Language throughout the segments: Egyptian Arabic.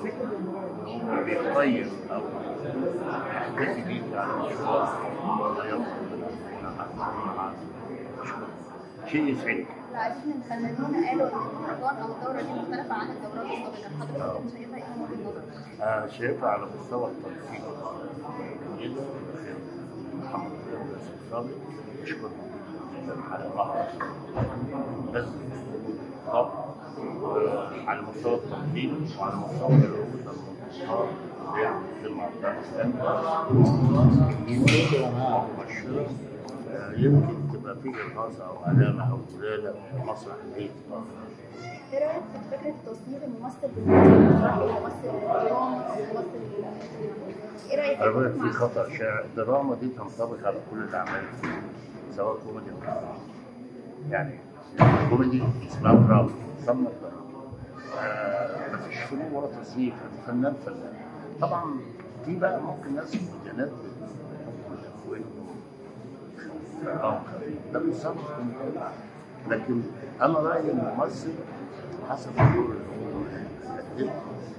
هو بيقيم او يحتفي بيك على مشوار ولا يرفض شيء يسعدك العديد من الفنانين قالوا ان المهرجان او الدوره دي مختلفه عن الدورات السابقه حضرتك شايفها ايه من وجهه نظرك؟ أنا شايفها على مستوى التنسيق جيدة محمد ياسر صادق أشكره جدا على ظهر بس طب على مستوى التنظيم وعلى مستوى العروض المنتصرة زي عبد الاسلام مؤشرة يمكن تبقى في إرهاص أو علامة أو دلالة في مسرح العيد ايه رايك في فكره تصنيف الممثل بالممثل المسرحي وممثل الدراما او ممثل ايه رايك أنا بقول لك مع- في خطأ شائع الدراما دي تنطبق على كل الأعمال سواء كوميدي أو دراما. يعني الكوميدي اسمها دراما تسمى دراما آه مفيش فنون ولا تصنيف أنت فنان فنان طبعا دي بقى ممكن ناس مجانات ده بيصنف لكن انا رايي الممثل حسب الدور اللي هو يقدمه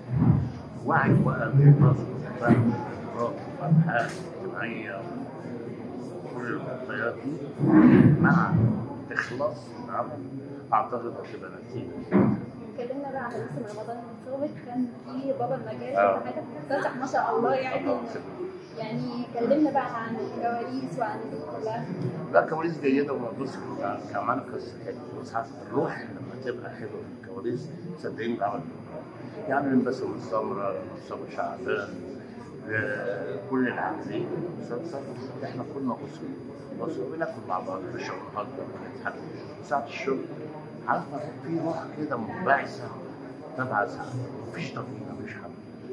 وعي بقى بالراسه فهم خبرات ابحاث اجتماعيه كل المعطيات دي مع اخلاص العمل اعتقد هتبقى نتيجه اتكلمنا بقى عن موسم رمضان السابق كان في بابا المجال آه. حاجه بتكتسح ما شاء الله يعني يعني كلمنا بقى عن الكواليس وعن دي كلها لا كواليس جيده وبص كمان قصه حلوه بس عارف الروح لما تبقى حلوه في الكواليس صدقني العمل بيبقى. يعني من باسم السمره مصطفى شعبان آه، كل العاملين المسلسل احنا كنا اسره اسره بناكل مع بعض نشرب نهزر ونضحك ساعه الشغل عارفه في روح كده منبعثه تبعث مفيش تقييم مفيش حد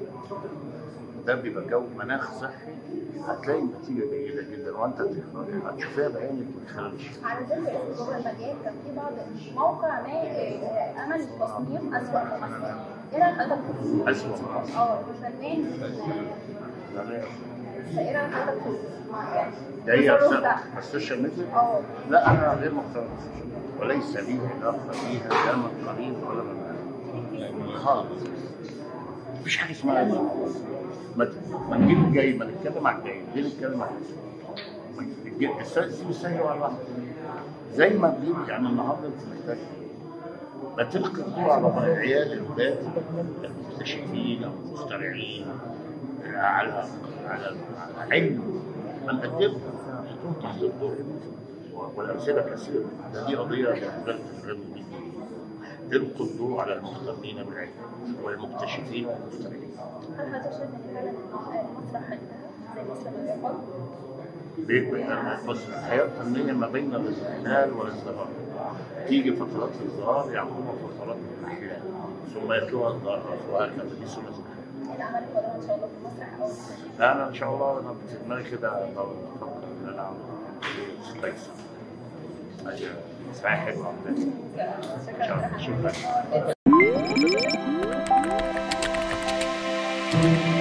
ده بيبقى جو مناخ صحي هتلاقي النتيجه جيده جدا وانت تخرج- هتشوفها بعينك من خلال الشغل على ذكر بابا المجال كان في بعض موقع ما آه، امل تصنيف اسوأ ممثل ايه رايك حضرتك في أسوأ ممثل. اه فنان لا لا فايه رايك حضرتك في يعني ده هي التصرف ده؟ أسوأ. السوشيال ميديا اه لا انا غير مقتنع بالسوشيال ميديا وليس لي علاقه بيها لا من قريب ولا من بعيد خالص مفيش حاجه اسمها أسوأ. ما ت- ما نجيب الجاي ما نتكلم عن الجاي ليه نتكلم عن الجاي السيد سيب السيد على الواحد زي ما بنجيب يعني النهارده انت محتاج ما تلقي الضوء على عيال الولاد المكتشفين او المخترعين على على على علم من قدمهم نحطهم تحت الضوء والامثله كثيره ده دي قضيه بالنسبه للغير يلقوا الضوء على المهتمين بالعلم والمكتشفين والمخترعين هل حضرتك شايف ان فعلا المسرح انتهى زي مسرح الرياضه؟ بيبقى بص الحياه الفنيه ما بين الازدهار والازدهار تيجي فترات الازدهار يعقبها فترات الاحلام ثم يتلوها الازدهار وهكذا دي سنه الحياه الاعمال القادمه ان شاء الله في المسرح او لا انا ان شاء الله انا في دماغي كده لو بفكر ان انا اعمل سلايس حاجه مسرحيه حلوه عمليه ان شاء الله شكرا شكرا